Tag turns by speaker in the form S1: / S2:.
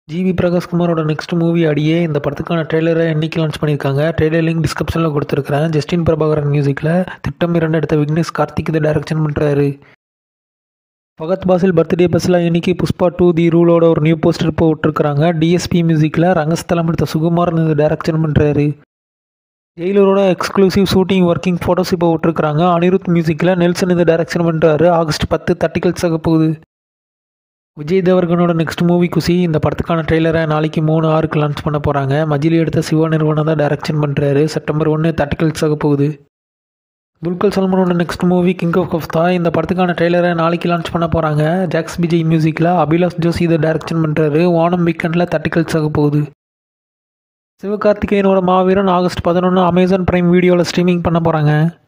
S1: GV பிரகாஷ்குமாரோட next movie அடியே இந்த படத்துக்கான ட்ரெய்லரை என்னைக்கு லான்ச் பண்ணியிருக்காங்க ட்ரெய்லர் லிங்க் டிஸ்கிரிப்ஷனில் கொடுத்துருக்கிறேன் ஜஸ்டின் பிரபாகரன் மியூசிக்கில் திட்டம் இரண்டு எடுத்த விக்னேஷ் கார்த்திக் இதை டைரக்ஷன் பண்ணுறாரு ஃபகத் பாசில் பர்த்டே பஸ்ஸில் இன்னைக்கு புஷ்பா டூ தி ரூலோட ஒரு நியூ போஸ்டர் இப்போ விட்டுருக்காங்க டிஎஸ்பி மியூசிக்கில் ரங்கஸ்தலம் எடுத்த சுகுமாரன் இதை டைரக்ஷன் பண்ணுறாரு ஜெயிலரோட எக்ஸ்க்ளூசிவ் ஷூட்டிங் ஒர்க்கிங் ஃபோட்டோஸ் இப்போ விட்டுருக்காங்க அனிருத் மியூசிக்கில் நெல்சன் இதை டைரக்ஷன் பண்ணுறாரு ஆகஸ்ட் பத்து தட்டிக்கல்ஸ் ஆக போகுது விஜய் தேவர்கனோட நெக்ஸ்ட் மூவி குசி இந்த படத்துக்கான ட்ரெய்லரை நாளைக்கு மூணு ஆறுக்கு லான்ச் பண்ண போகிறாங்க மஜிலி எடுத்த சிவா நிறுவனம் தான் டைரக்ஷன் பண்ணுறாரு செப்டம்பர் ஒன்று தட்டிக்கல்ஸ் ஆக போகுது துல்கர் சல்மானோட நெக்ஸ்ட் மூவி கிங் ஆஃப் கஃப்தா இந்த படத்துக்கான ட்ரெய்லரை நாளைக்கு லான்ச் பண்ண போகிறாங்க ஜாக்ஸ் விஜய் மியூசிக்கில் அபிலாஷ் ஜோஷி இதை டைரக்ஷன் பண்ணுறாரு ஓணம் வீக்கெண்டில் தட்டிக்கல்ஸ் ஆக போகுது சிவகார்த்திகேயனோட மாவீரன் ஆகஸ்ட் பதினொன்று அமேசான் பிரைம் வீடியோவில் ஸ்ட்ரீமிங் பண்ண போகிறாங்க